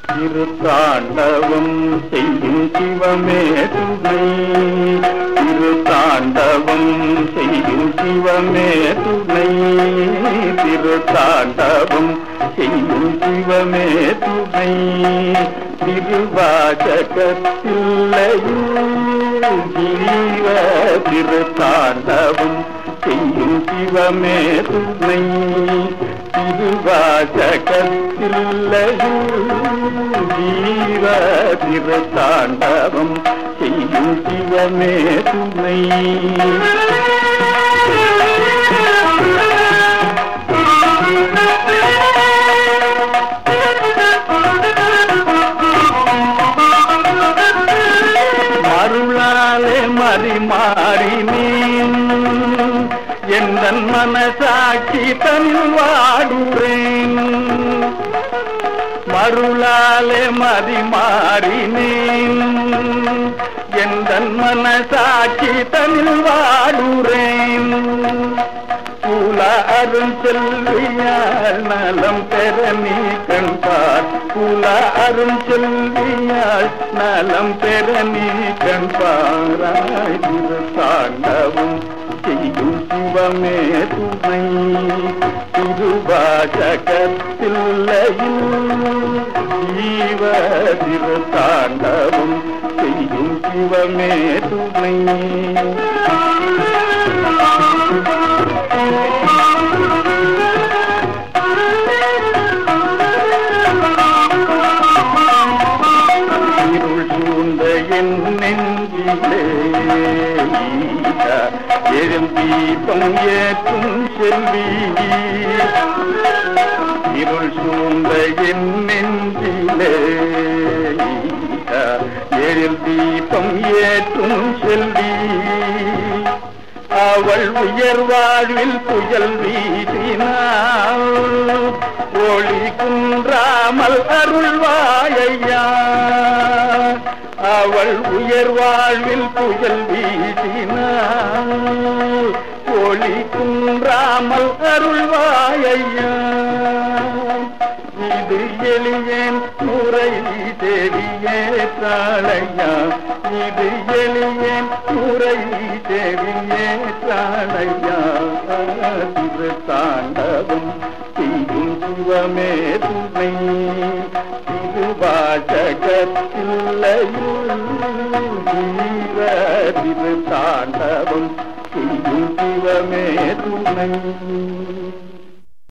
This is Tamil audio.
திருத்தாண்டவம் செய்யும் சிவமே துணை திருத்தாண்டவம் செய்யும் சிவமே துணை திருத்தாண்டவம் செய்யும் சிவமே துணை திருவாசகத்தில்லையும் ஜீவ திருத்தாண்டவம் செய்யும் சிவமே துணை திருவாசகத்தில்லையும் ஜீவ திருத்தாண்டவம் செய்யும் சிவமே துணை மருளாலே மறி மாறினேன் எந்த மனசாட்சி தனில் வாடுறேன் மருளாலே மதி மாறினேன் எந்த மனசாட்சி தனில் வாடுறேன் கூல அருள் செல்வியால் நலம் பெற நீ கண்பார் கூல அருள் செல்வியால் நலம் பெற நீ கண்பாராய் தாண்டவும் செய்யும் சிவமே துணை திருவாசகத்தில்லையும் ஜீவ திருத்தாண்டவும் செய்யும் சிவமே துணை இருள் சூழ்ந்த என் நெஞ்சிலே ஈசா, எரும் தீபம் ஏற்றும் செல்வி இருள் சூழ்ந்த என் நெஞ்சிலே ஈசா, எழில் தீபம் ஏற்றும் செல்வி அவள் உயர் வாழ்வில் புயல் வீசினாள் ஒளி குன்றாமல் அருள்வாயையா அவள் உயர் வாழ்வில் புயல் வீசினாள் ஒளி குன்றாமல் அருள்வாயையா இது எளியேன் முறை தேவியே தாளையா இது எளியேன் முறை தேவியே தாளையா திரு தாண்டவம் செய்யும் சிவமே துணை திருவாசகத்தில்லையும் ஜீவ திரு தாண்டவம் செய்யும் சிவமே துணை